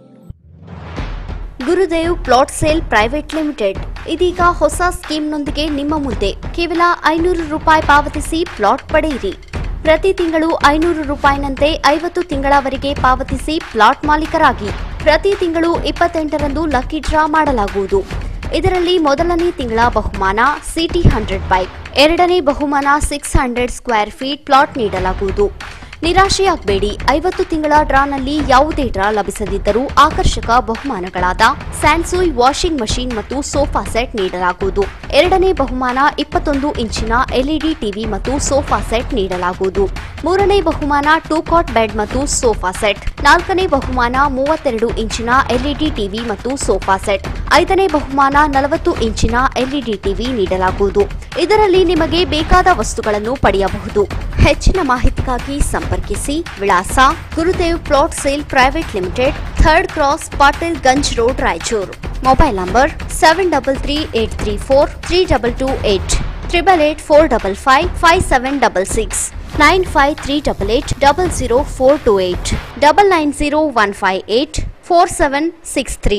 Gurudev plot sale private limited ಇದೀಗ ಹೊಸ ಸ್ಕೀಮ್ನೊಂದಿಗೆ ನಿಮ್ಮ ಮುಂದೆ ಕೇವಲ ಐನೂರು ರೂಪಾಯಿ ಪಾವತಿಸಿ ಪ್ಲಾಟ್ ಪಡೆಯಿರಿ ಪ್ರತಿ ತಿಂಗಳು ಐನೂರು ರೂಪಾಯಿನಂತೆ ಐವತ್ತು ತಿಂಗಳವರೆಗೆ ಪಾವತಿಸಿ ಪ್ಲಾಟ್ ಮಾಲೀಕರಾಗಿ ಪ್ರತಿ ತಿಂಗಳು ಇಪ್ಪತ್ತೆಂಟರಂದು ಲಕ್ಕಿ ಡ್ರಾ ಮಾಡಲಾಗುವುದು ಇದರಲ್ಲಿ ಮೊದಲನೇ ತಿಂಗಳ ಬಹುಮಾನ ಸಿಟಿ ಹಂಡ್ರೆಡ್ ಬೈಕ್ ಎರಡನೇ ಬಹುಮಾನ six hundred square feet plot ನೀಡಲಾಗುವುದು ನಿರಾಶೆಯಾಗಬೇಡಿ ಐವತ್ತು ತಿಂಗಳ ಡ್ರಾನಲ್ಲಿ ಯಾವುದೇ ಡ್ರಾ ಲಭಿಸದಿದ್ದರೂ ಆಕರ್ಷಕ ಬಹುಮಾನಗಳಾದ ಸ್ಯಾನ್ಸುಯ್ ವಾಷಿಂಗ್ ಮಷೀನ್ ಮತ್ತು ಸೋಫಾ ಸೆಟ್ ನೀಡಲಾಗುವುದು ಎರಡನೇ ಬಹುಮಾನ ಇಪ್ಪತ್ತೊಂದು ಇಂಚಿನ ಎಲ್ಇಡಿ ಟಿವಿ ಮತ್ತು ಸೋಫಾ ಸೆಟ್ ನೀಡಲಾಗುವುದು ಮೂರನೇ ಬಹುಮಾನ ಟೂ ಕಾಟ್ ಬೆಡ್ ಮತ್ತು ಸೋಫಾ ಸೆಟ್ ನಾಲ್ಕನೇ ಬಹುಮಾನ ಮೂವತ್ತೆರಡು ಇಂಚಿನ ಎಲ್ಇಡಿ ಟಿವಿ ಮತ್ತು ಸೋಫಾ ಸೆಟ್ ಐದನೇ ಬಹುಮಾನ ನಲವತ್ತು ಇಂಚಿನ ಎಲ್ಇಡಿ ಟಿವಿ ನೀಡಲಾಗುವುದು ಇದರಲ್ಲಿ ನಿಮಗೆ ಬೇಕಾದ ವಸ್ತುಗಳನ್ನು ಪಡೆಯಬಹುದು ಹೆಚ್ಚಿನ ಮಾಹಿತಿಗಾಗಿ ಸಂಪರ್ಕಿಸಿ ವಿಳಾಸ Gurudev plot sale private limited third cross Patil Ganj road Raichur mobile number seven double three eight three four three double two eight triple eight four double five five seven double six nine five three double eight double zero four two eight double nine zero one five eight four seven six three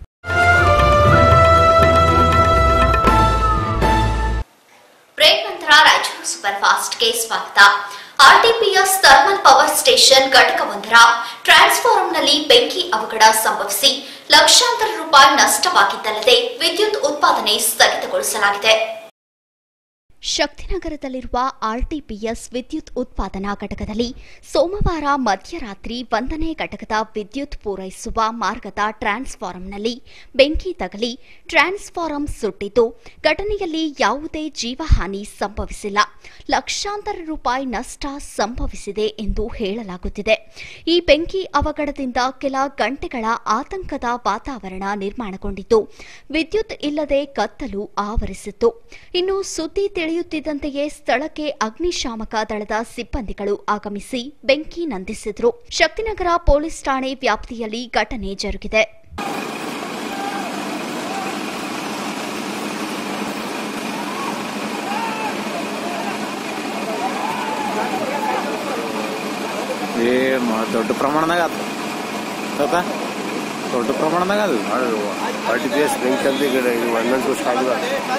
break ನಂತರ Raichur super ಫಾಸ್ಟ್ಗೆ ಸ್ವಾಗತ RTPS thermal power station ಘಟಕವೊಂದರ ಟ್ರಾನ್ಸ್ಫಾರ್ಮರ್ನಲ್ಲಿ ಬೆಂಕಿ ಅವಘಡ ಸಂಭವಿಸಿ ಲಕ್ಷಾಂತರ ರೂಪಾಯಿ ನಷ್ಟವಾಗಿದ್ದಲ್ಲದೆ ವಿದ್ಯುತ್ ಉತ್ಪಾದನೆ ಸ್ಥಗಿತಗೊಳಿಸಲಾಗಿದೆ ಶಕ್ತಿನಗರದಲ್ಲಿರುವ ಆರ್ಟಿಪಿಎಸ್ ವಿದ್ಯುತ್ ಉತ್ಪಾದನಾ ಘಟಕದಲ್ಲಿ ಸೋಮವಾರ ಮಧ್ಯರಾತ್ರಿ ಒಂದನೇ ಘಟಕದ ವಿದ್ಯುತ್ ಪೂರೈಸುವ ಮಾರ್ಗದ ಟ್ರಾನ್ಸ್ಫಾರಂನಲ್ಲಿ ಬೆಂಕಿ ತಗಲಿ ಟ್ರಾನ್ಸ್ಫಾರಂ ಸುಟ್ಟಿದ್ದು ಘಟನೆಯಲ್ಲಿ ಯಾವುದೇ ಜೀವಹಾನಿ ಸಂಭವಿಸಿಲ್ಲ ಲಕ್ಷಾಂತರ ರೂಪಾಯಿ ನಷ್ಟ ಸಂಭವಿಸಿದೆ ಎಂದು ಹೇಳಲಾಗುತ್ತಿದೆ ಈ ಬೆಂಕಿ ಅವಘಡದಿಂದ ಕೆಲ ಗಂಟೆಗಳ ಆತಂಕದ ವಾತಾವರಣ ನಿರ್ಮಾಣಗೊಂಡಿತ್ತು ವಿದ್ಯುತ್ ಇಲ್ಲದೆ ಕತ್ತಲು ಆವರಿಸಿತ್ತು ಇನ್ನು ಸುದ್ದಿ ತಿಳಿಯುತ್ತಿದ್ದಂತೆಯೇ ಸ್ಥಳಕ್ಕೆ ಅಗ್ನಿಶಾಮಕ ದಳದ ಸಿಬ್ಬಂದಿಗಳು ಆಗಮಿಸಿ ಬೆಂಕಿ ನಂದಿಸಿದ್ರು ಶಕ್ತಿನಗರ ಪೊಲೀಸ್ ಠಾಣೆ ವ್ಯಾಪ್ತಿಯಲ್ಲಿ ಘಟನೆ ಜರುಗಿದೆ ಏ ಮ- ದೊಡ್ಡ ಪ್ರಮಾಣದಾಗ ಆತ ಹೌದಾ ದೊಡ್ಡ ಪ್ರಮಾಣದಾಗ ಅದು ಆರ್ ಟಿ ಪಿ ಎಸ್ ಬೆಂಕಿ ಅಂತ ಈಗ ಒಳ್ಳೆ ಸ್ಟಾರ್ಟ್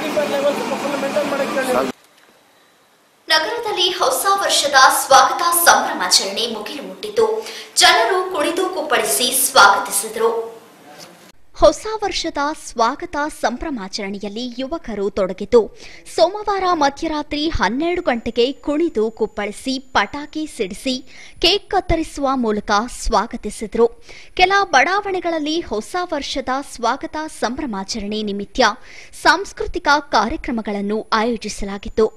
ನಗರದಲ್ಲಿ ಹೊಸ ವರ್ಷದ ಸ್ವಾಗತ ಸಂಭ್ರಮಾಚರಣೆ ಮುಗಿಲು ಮುಟ್ಟಿದ್ದು ಜನರು ಕುಣಿದು ಕುಪ್ಪಳಿಸಿ ಸ್ವಾಗತಿಸಿದರು ಹೊಸ ವರ್ಷದ ಸ್ವಾಗತ ಸಂಭ್ರಮಾಚರಣೆಯಲ್ಲಿ ಯುವಕರು ತೊಡಗಿದ್ದು ಸೋಮವಾರ ಮಧ್ಯರಾತ್ರಿ ಹನ್ನೆರಡು ಗಂಟೆಗೆ ಕುಣಿದು ಕುಪ್ಪಳಿಸಿ ಪಟಾಕಿ ಸಿಡಿಸಿ ಕೇಕ್ ಕತ್ತರಿಸುವ ಮೂಲಕ ಸ್ವಾಗತಿಸಿದರು ಕೆಲ ಬಡಾವಣೆಗಳಲ್ಲಿ ಹೊಸ ವರ್ಷದ ಸ್ವಾಗತ ಸಂಭ್ರಮಾಚರಣೆ ನಿಮಿತ್ತ ಸಾಂಸ್ಕೃತಿಕ ಕಾರ್ಯಕ್ರಮಗಳನ್ನು ಆಯೋಜಿಸಲಾಗಿತ್ತು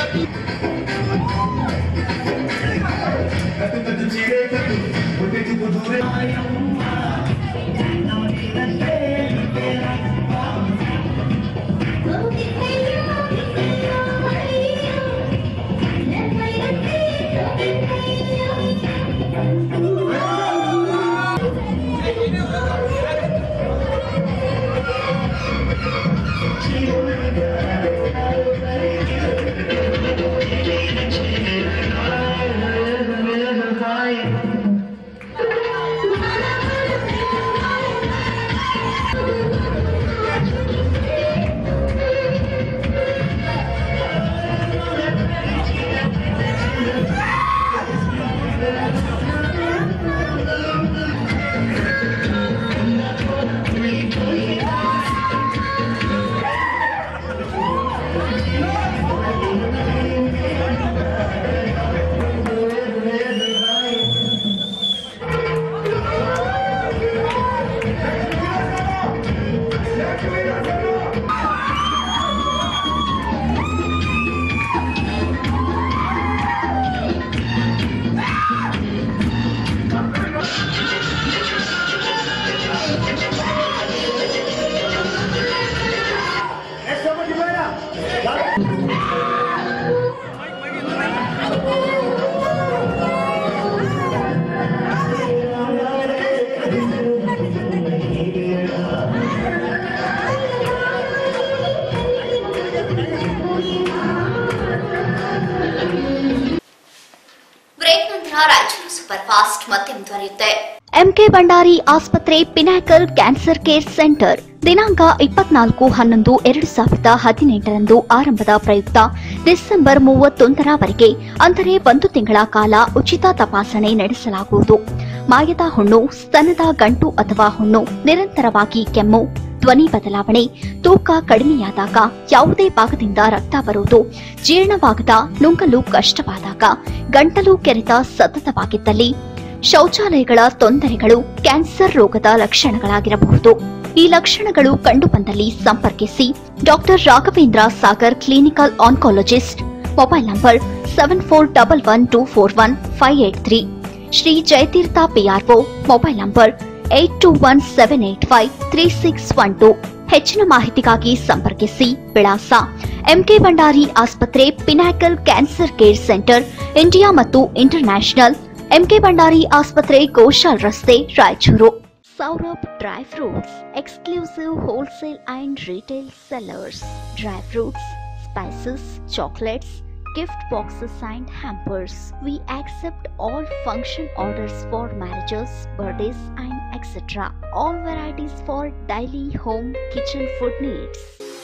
ಬ್ರೇಕ್ ನಂತರ ರಾಯಚೂರು ಸೂಪರ್ ಫಾಸ್ಟ್ ಮತ್ತೆ ಮುಂದುವರಿಯುತ್ತೆ ಎಂಕೆ ಭಂಡಾರಿ ಆಸ್ಪತ್ರೆ ಪಿನಾಕಲ್ ಕ್ಯಾನ್ಸರ್ ಕೇರ್ ಸೆಂಟರ್ ದಿನಾಂಕ ಇಪ್ಪತ್ನಾಲ್ಕು ಹನ್ನೊಂದು ಎರಡು ಸಾವಿರದ ಹದಿನೆಂಟರಂದು ಆರಂಭದ ಪ್ರಯುಕ್ತ ಡಿಸೆಂಬರ್ ಮೂವತ್ತೊಂದರವರೆಗೆ ಅಂದರೆ ಒಂದು ತಿಂಗಳ ಕಾಲ ಉಚಿತ ತಪಾಸಣೆ ನಡೆಸಲಾಗುವುದು ಮಾಯದ ಹುಣ್ಣು ಸ್ತನದ ಗಂಟು ಅಥವಾ ಹುಣ್ಣು ನಿರಂತರವಾಗಿ ಕೆಮ್ಮು ಧ್ವನಿ ಬದಲಾವಣೆ ತೂಕ ಕಡಿಮೆಯಾದಾಗ ಯಾವುದೇ ಭಾಗದಿಂದ ರಕ್ತ ಬರುವುದು ಜೀರ್ಣವಾಗದ ನುಂಗಲು ಕಷ್ಟವಾದಾಗ ಗಂಟಲು ಕೆರೆತ ಸತತವಾಗಿದ್ದಲ್ಲಿ ಶೌಚಾಲಯಗಳ ತೊಂದರೆಗಳು ಕ್ಯಾನ್ಸರ್ ರೋಗದ ಲಕ್ಷಣಗಳಾಗಿರಬಹುದು ಈ ಲಕ್ಷಣಗಳು ಕಂಡುಬಂದಲ್ಲಿ ಸಂಪರ್ಕಿಸಿ doctor Raghavendra Sagar clinical oncologist mobile number seven four double one two four one five eight three Shri Jayatirtha PRO mobile number eight two one seven eight five three six one two ಹೆಚ್ಚಿನ ಮಾಹಿತಿಗಾಗಿ ಸಂಪರ್ಕಿಸಿ ವಿಳಾಸ ಎಂಕೆ ಭಂಡಾರಿ ಆಸ್ಪತ್ರೆ pinnacle cancer care centre India ಮತ್ತು international MK Bhandari ಆಸ್ಪತ್ರೆ ಗೋಶಾಲ್ ರಸ್ತೆ Raichur Saurabh dry fruits exclusive wholesale and retail sellers dry fruits spices chocolates gift boxes and hampers. We accept all function orders for marriages, birthdays, and etc. All varieties for daily home kitchen food needs.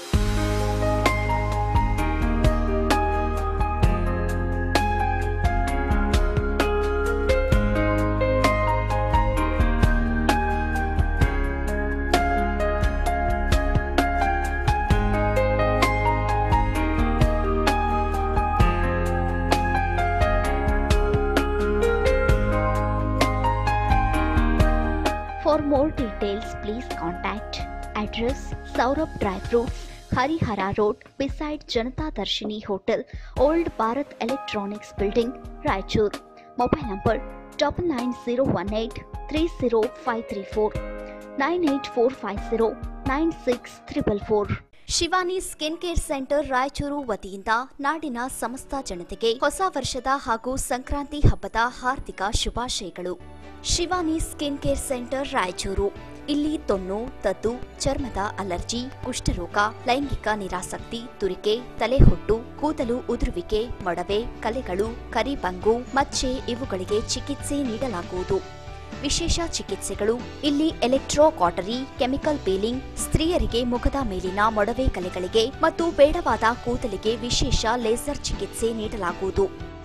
For more details, please contact address Saurabh Dry Fruits, Harihara Road, beside Janata Darshini Hotel, Old Bharat Electronics Building, Raichur. Mobile number double nine zero one eight three zero five three four nine eight four five zero nine six triple four. Shivani skin care centre Raichur ವತಿಯಿಂದ ನಾಡಿನ ಸಮಸ್ತ ಜನತೆಗೆ ಹೊಸ ವರ್ಷದ ಹಾಗೂ ಸಂಕ್ರಾಂತಿ ಹಬ್ಬದ ಹಾರ್ದಿಕ ಶುಭಾಶಯಗಳು Shivani skin care centre Raichur ಇಲ್ಲಿ ತೊನ್ನು ತದ್ದು ಚರ್ಮದ ಅಲರ್ಜಿ ಕುಷ್ಠರೋಗ ಲೈಂಗಿಕ ನಿರಾಸಕ್ತಿ ತುರಿಕೆ ತಲೆಹೊಟ್ಟು ಕೂದಲು ಉದುರುವಿಕೆ ಮೊಡವೆ ಕಲೆಗಳು ಕರಿಬಂಗು ಮಚ್ಚೆ ಇವುಗಳಿಗೆ ಚಿಕಿತ್ಸೆ ನೀಡಲಾಗುವುದು ವಿಶೇಷ ಚಿಕಿತ್ಸೆಗಳು ಇಲ್ಲಿ ಎಲೆಕ್ಟ್ರೋ ಕಾಟರಿ ಕೆಮಿಕಲ್ ಪೀಲಿಂಗ್ ಸ್ತ್ರೀಯರಿಗೆ ಮುಖದ ಮೇಲಿನ ಮೊಡವೆ ಕಲೆಗಳಿಗೆ ಮತ್ತು ಬೇಡವಾದ ಕೂದಲಿಗೆ ವಿಶೇಷ ಲೇಸರ್ ಚಿಕಿತ್ಸೆ ನೀಡಲಾಗುವುದು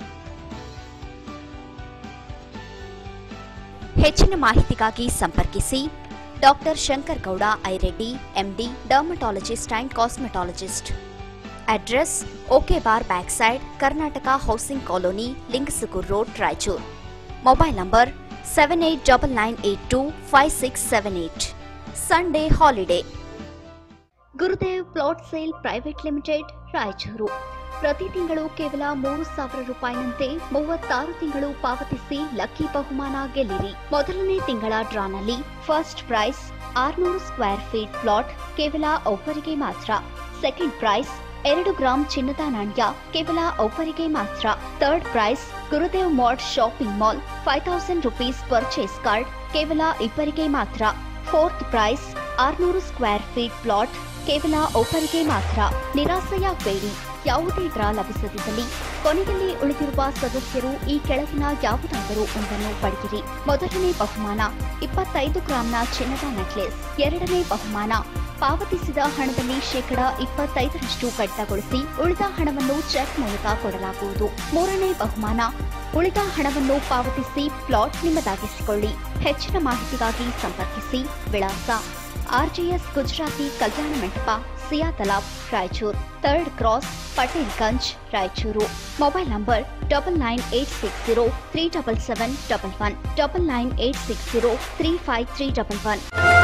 ಹೆಚ್ಚಿನ ಮಾಹಿತಿಗಾಗಿ ಸಂಪರ್ಕಿಸಿ doctor Shankar Gowda Aireddy MD dermatologist and cosmetologist address okay bar back side Karnataka housing colony Lingasugur road Raichur mobile number seven eight double nine eight two five six seven eight Sunday holiday Gurudev plot sale private limited Raichur ಪ್ರತಿ ತಿಂಗಳು ಕೇವಲ ಮೂರು ಸಾವಿರ ರೂಪಾಯಿನಂತೆ ಮೂವತ್ತಾರು ತಿಂಗಳು ಪಾವತಿಸಿ lucky ಬಹುಮಾನ ಗೆಲ್ಲಿರಿ ಮೊದಲನೇ ತಿಂಗಳ ಡ್ರಾನಲ್ಲಿ ಫಸ್ಟ್ ಪ್ರೈಸ್ ಆರ್ನೂರು ಸ್ಕ್ವೇರ್ ಫೀಟ್ ಪ್ಲಾಟ್ ಕೇವಲ ಒಬ್ಬರಿಗೆ ಮಾತ್ರ ಸೆಕೆಂಡ್ ಪ್ರೈಸ್ ಎರಡು ಗ್ರಾಂ ಚಿನ್ನದ ನಾಣ್ಯ ಕೇವಲ ಒಬ್ಬರಿಗೆ ಮಾತ್ರ third prize Gurudev mart shopping mall five thousand rupees purchase card ಕೇವಲ ಇಬ್ಬರಿಗೆ ಮಾತ್ರ ಫೋರ್ತ್ ಪ್ರೈಸ್ ಆರ್ನೂರು ಸ್ಕ್ವೇರ್ ಫೀಟ್ ಪ್ಲಾಟ್ ಕೇವಲ ಒಬ್ಬರಿಗೆ ಮಾತ್ರ ನಿರಾಸೆಯಾಗಬೇಡಿ ಯಾವುದೇ ಡ್ರಾ ಲಭಿಸದಿದ್ದಲ್ಲಿ ಕೊನೆಯಲ್ಲಿ ಉಳಿದಿರುವ ಸದಸ್ಯರು ಈ ಕೆಳಗಿನ ಯಾವುದಾದರೂ ಒಂದನ್ನು ಪಡೆಯಿರಿ ಮೊದಲನೇ ಬಹುಮಾನ ಇಪ್ಪತ್ತೈದು ಗ್ರಾಂನ ಚಿನ್ನದ ನೆಕ್ಲೆಸ್ ಎರಡನೇ ಬಹುಮಾನ ಪಾವತಿಸಿದ ಹಣದಲ್ಲಿ ಶೇಕಡ ಇಪ್ಪತ್ತೈದರಷ್ಟು ಕಡಿತಗೊಳಿಸಿ ಉಳಿದ ಹಣವನ್ನು ಚೆಕ್ ಮೂಲಕ ಕೊಡಲಾಗುವುದು ಮೂರನೇ ಬಹುಮಾನ ಉಳಿದ ಹಣವನ್ನು ಪಾವತಿಸಿ ಪ್ಲಾಟ್ ನಿಮ್ಮದಾಗಿಸಿಕೊಳ್ಳಿ ಹೆಚ್ಚಿನ ಮಾಹಿತಿಗಾಗಿ ಸಂಪರ್ಕಿಸಿ ವಿಳಾಸ ಆರ್ಜಿಎಸ್ ಗುಜರಾತಿ ಕಲ್ಯಾಣ ಮಂಟಪ Siya Talab Raichur third cross Patel Ganj Raichur mobile number double nine eight six zero three double seven double one double nine eight six zero three five three double one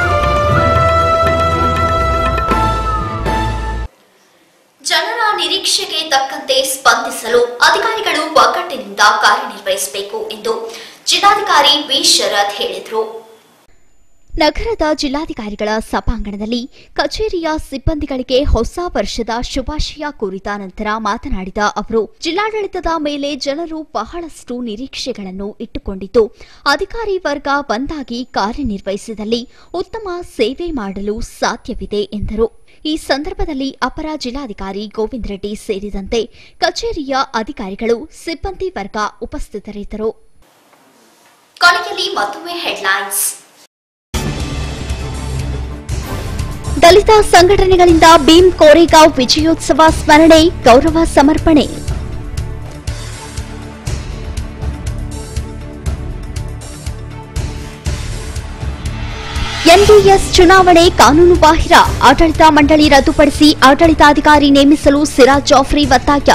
ಜನರ ನಿರೀಕ್ಷೆಗೆ ತಕ್ಕಂತೆ ಸ್ಪಂದಿಸಲು ಅಧಿಕಾರಿಗಳು ಒಗ್ಗಟ್ಟಿನಿಂದ ಕಾರ್ಯನಿರ್ವಹಿಸಬೇಕು ಎಂದು ಜಿಲ್ಲಾಧಿಕಾರಿ ಬಿ ಶರತ್ ಹೇಳಿದರು ನಗರದ ಜಿಲ್ಲಾಧಿಕಾರಿಗಳ ಸಭಾಂಗಣದಲ್ಲಿ ಕಚೇರಿಯ ಸಿಬ್ಬಂದಿಗಳಿಗೆ ಹೊಸ ವರ್ಷದ ಶುಭಾಶಯ ಕೋರಿದ ನಂತರ ಮಾತನಾಡಿದ ಅವರು ಜಿಲ್ಲಾಡಳಿತದ ಮೇಲೆ ಜನರು ಬಹಳಷ್ಟು ನಿರೀಕ್ಷೆಗಳನ್ನು ಇಟ್ಟುಕೊಂಡಿದ್ದು ಅಧಿಕಾರಿ ವರ್ಗ ಒಂದಾಗಿ ಕಾರ್ಯನಿರ್ವಹಿಸಿದಲ್ಲಿ ಉತ್ತಮ ಸೇವೆ ಮಾಡಲು ಸಾಧ್ಯವಿದೆ ಎಂದರು ಈ ಸಂದರ್ಭದಲ್ಲಿ ಅಪರ ಜಿಲ್ಲಾಧಿಕಾರಿ ಗೋವಿಂದ್ ರೆಡ್ಡಿ ಸೇರಿದಂತೆ ಕಚೇರಿಯ ಅಧಿಕಾರಿಗಳು ಸಿಬ್ಬಂದಿ ವರ್ಗ ಉಪಸ್ಥಿತರಿದ್ದರು ಕೊನೆಯಲ್ಲಿ ಮತ್ತೊಮ್ಮೆ ಹೆಡ್ಲೈನ್ಸ್ ದಲಿತ ಸಂಘಟನೆಗಳಿಂದ ಭೀಮ್ ಕೋರೆಗಾಂವ್ ವಿಜಯೋತ್ಸವ ಸ್ಮರಣೆ ಗೌರವ ಸಮರ್ಪಣೆ ಎನ್ಡಿಎಸ್ ಚುನಾವಣೆ ಕಾನೂನು ಬಾಹಿರ ಆಡಳಿತ ಮಂಡಳಿ ರದ್ದುಪಡಿಸಿ ಆಡಳಿತಾಧಿಕಾರಿ ನೇಮಿಸಲು ಸಿರಾಜ್ ಜಾಫ್ರಿ ಒತ್ತಾಯ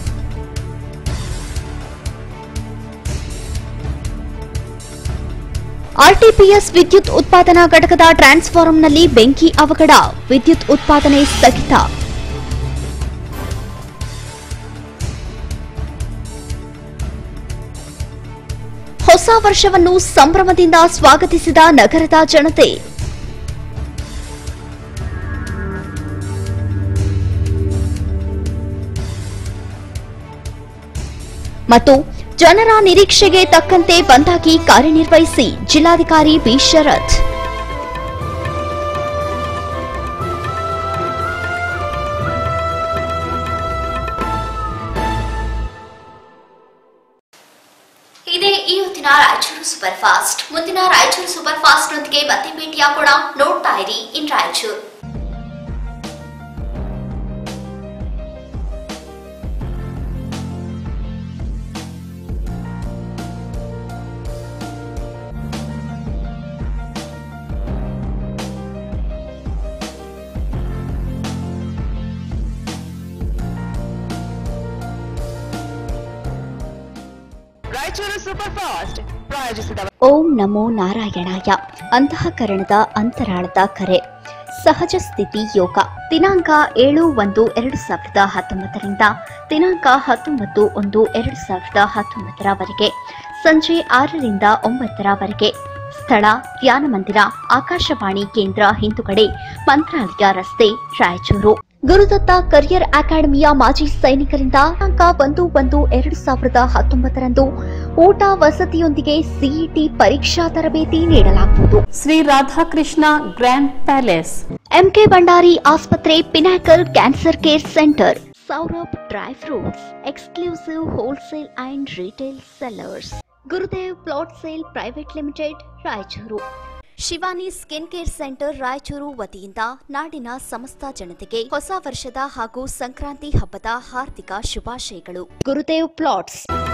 ಆರ್ಟಿಪಿಎಸ್ ವಿದ್ಯುತ್ ಉತ್ಪಾದನಾ ಘಟಕದ ಟ್ರಾನ್ಸ್ಫಾರ್ಮರ್ನಲ್ಲಿ ಬೆಂಕಿ ಅವಘಡ ವಿದ್ಯುತ್ ಉತ್ಪಾದನೆ ಸ್ಥಗಿತ ಹೊಸ ವರ್ಷವನ್ನು ಸಂಭ್ರಮದಿಂದ ಸ್ವಾಗತಿಸಿದ ನಗರದ ಜನತೆ ಮತ್ತು ಜನರ ನಿರೀಕ್ಷೆಗೆ ತಕ್ಕಂತೆ ಬಂದಾಗಿ ಕಾರ್ಯನಿರ್ವಹಿಸಿ ಜಿಲ್ಲಾಧಿಕಾರಿ ಬಿ ಶರತ್ ಇದೇ ಈ ಹೊತ್ತಿನ ರಾಯಚೂರು ಸೂಪರ್ ಫಾಸ್ಟ್ ಮುಂದಿನ ರಾಯಚೂರು ಸೂಪರ್ ಫಾಸ್ಟ್ ನೊಂದಿಗೆ ಮತ್ತೆ ಭೇಟಿಯಾಗೋಣ ನೋಡ್ತಾ ಇರಿ in Raichur Raichur super fast ಪ್ರಾಯೋಜಿಸಿದ ಓಂ ನಮೋ ನಾರಾಯಣಾಯ ಅಂತಃಕರಣದ ಅಂತರಾಳದ ಕರೆ ಸಹಜ ಸ್ಥಿತಿ ಯೋಗ ದಿನಾಂಕ ಏಳು ಒಂದು ಎರಡು ಸಾವಿರದ ಹತ್ತೊಂಬತ್ತರಿಂದ ದಿನಾಂಕ ಹತ್ತೊಂಬತ್ತು ಒಂದು ಎರಡು ಸಾವಿರದ ಹತ್ತೊಂಬತ್ತರವರೆಗೆ ಸಂಜೆ ಆರರಿಂದ ಒಂಬತ್ತರವರೆಗೆ ಸ್ಥಳ ಧ್ಯಾನ ಮಂದಿರ ಆಕಾಶವಾಣಿ ಕೇಂದ್ರ ಹಿಂದುಗಡೆ ಮಂತ್ರಾಲಯ ರಸ್ತೆ ರಾಯಚೂರು ಗುರುದತ್ತ ಕರಿಯರ್ ಅಕಾಡೆಮಿಯ ಮಾಜಿ ಸೈನಿಕರಿಂದ ದಿನಾಂಕ ಒಂದು ಒಂದು ಎರಡು ಸಾವಿರದ ಹತ್ತೊಂಬತ್ತರಂದು ಊಟ ವಸತಿಯೊಂದಿಗೆ ಸಿಇಟಿ ಪರೀಕ್ಷಾ ತರಬೇತಿ ನೀಡಲಾಗುವುದು Shri Radhakrishna grand palace MK Bhandari ಆಸ್ಪತ್ರೆ pinnacle cancer care centre Saurabh dry fruits exclusive wholesale and retail sellers Gurudev plot sale private limited Raichur Shivani skin care centre Raichur ವತಿಯಿಂದ ನಾಡಿನ ಸಮಸ್ತ ಜನತೆಗೆ ಹೊಸ ವರ್ಷದ ಹಾಗೂ ಸಂಕ್ರಾಂತಿ ಹಬ್ಬದ ಹಾರ್ದಿಕ ಶುಭಾಶಯಗಳು ಗುರುದೇವ್ ಪ್ಲಾಟ್ಸ್